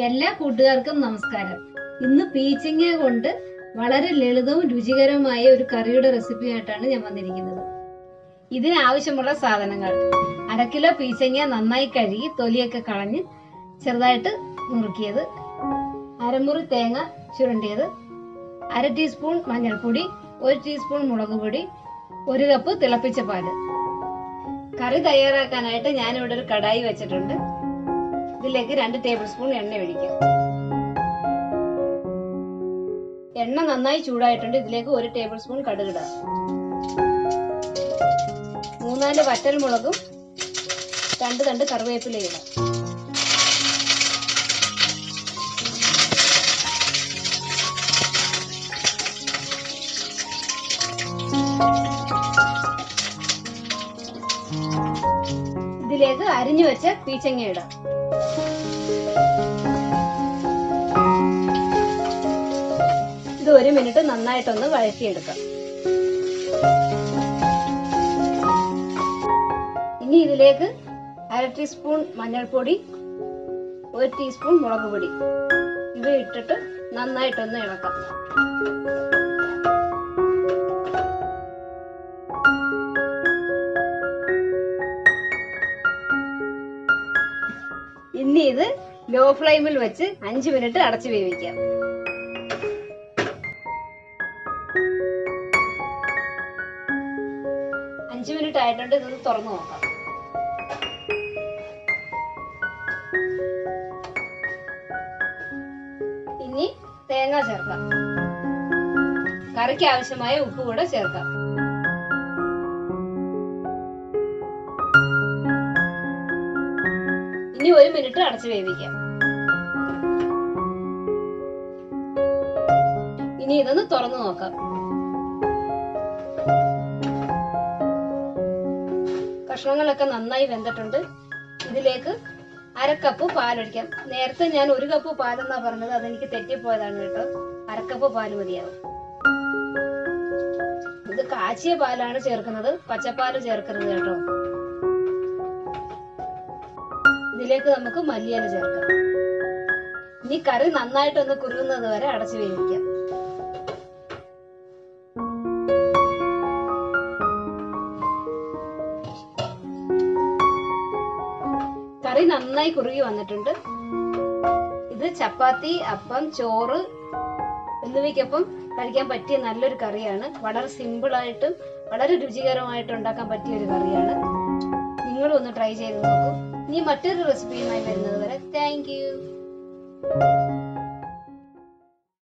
എല്ലാ കൂട്ടുകാർക്കും നമസ്കാരം ഇന്ന് പീച്ചിങ്ങ കൊണ്ട് വളരെ ലളിതവും രുചികരവുമായ ഒരു കറിയുടെ റെസിപ്പി ആയിട്ടാണ് ഞാൻ വന്നിരിക്കുന്നത് ഇതിന് ആവശ്യമുള്ള സാധനങ്ങൾ അര കിലോ പീച്ചങ്ങ നന്നായി കഴുകി തൊലിയൊക്കെ കളഞ്ഞ് ചെറുതായിട്ട് നുറുക്കിയത് അരമുറി തേങ്ങ ചുരണ്ടിയത് അര ടീസ്പൂൺ മഞ്ഞൾപ്പൊടി ഒരു ടീസ്പൂൺ മുളക് പൊടി ഒരു കപ്പ് തിളപ്പിച്ച പാല് കറി തയ്യാറാക്കാനായിട്ട് ഞാനിവിടെ ഒരു കടായി വെച്ചിട്ടുണ്ട് ഇതിലേക്ക് രണ്ട് ടേബിൾ സ്പൂൺ എണ്ണ ഒഴിക്കാം എണ്ണ നന്നായി ചൂടായിട്ടുണ്ട് ഇതിലേക്ക് ഒരു ടേബിൾ സ്പൂൺ കടുകിടാം മൂന്നാല് വറ്റൽ മുളകും രണ്ട് തണ്ട് കറിവേപ്പിലയും ഇടാം ഇതിലേക്ക് അരിഞ്ഞു വെച്ച പീച്ചങ്ങ ഇടാം ഇത് ഒരു മിനിറ്റ് നന്നായിട്ടൊന്ന് വഴറ്റിയെടുക്കാം ഇനി ഇതിലേക്ക് അര ടീസ്പൂൺ മഞ്ഞൾപ്പൊടി ഒരു ടീസ്പൂൺ മുളക് പൊടി ഇവ ഇട്ടിട്ട് നന്നായിട്ടൊന്ന് ഇളക്കാം ഇനി ഇത് ലോ ഫ്ലെയിമിൽ വെച്ച് അഞ്ച് മിനിറ്റ് അടച്ചു വേവിക്കാം അഞ്ച് മിനിറ്റ് ആയിട്ടുണ്ട് ഇതൊന്ന് തുറന്നു നോക്കാം ഇനി തേങ്ങ ചേർക്കാം കറിക്ക് ആവശ്യമായ ഉപ്പ് കൂടെ ചേർക്കാം ഇനി ഒരു മിനിറ്റ് അടച്ചു വേവിക്കാം ഇനി ഇതൊന്ന് തുറന്നു നോക്കാം കഷ്ണങ്ങളൊക്കെ നന്നായി വെന്തിട്ടുണ്ട് ഇതിലേക്ക് അര കപ്പ് പാലൊഴിക്കാം നേരത്തെ ഞാൻ ഒരു കപ്പ് പാലെന്നാ പറഞ്ഞത് അതെനിക്ക് തെറ്റിപ്പോയതാണ് കേട്ടോ അരക്കപ്പ് പാല് മതിയാവും ഇത് കാച്ചിയ പാലാണ് ചേർക്കുന്നത് പച്ചപ്പാല് ചേർക്കരുത് കേട്ടോ ഇതിലേക്ക് നമുക്ക് മല്ലിയില ചേർക്കാം ഇനി കറി നന്നായിട്ടൊന്ന് കുറുകുന്നത് വരെ അടച്ചു വേവിക്കാം കറി നന്നായി കുറുകി വന്നിട്ടുണ്ട് ഇത് ചപ്പാത്തി അപ്പം ചോറ് എന്നിവയ്ക്കൊപ്പം കഴിക്കാൻ പറ്റിയ നല്ലൊരു കറിയാണ് വളരെ സിമ്പിൾ ആയിട്ടും വളരെ രുചികരമായിട്ട് ഉണ്ടാക്കാൻ പറ്റിയ ഒരു കറിയാണ് നിങ്ങളും ഒന്ന് ട്രൈ ചെയ്ത് നോക്കൂ ഇനി മറ്റൊരു റെസിപ്പിയുമായി വരുന്നത് വരെ താങ്ക് യു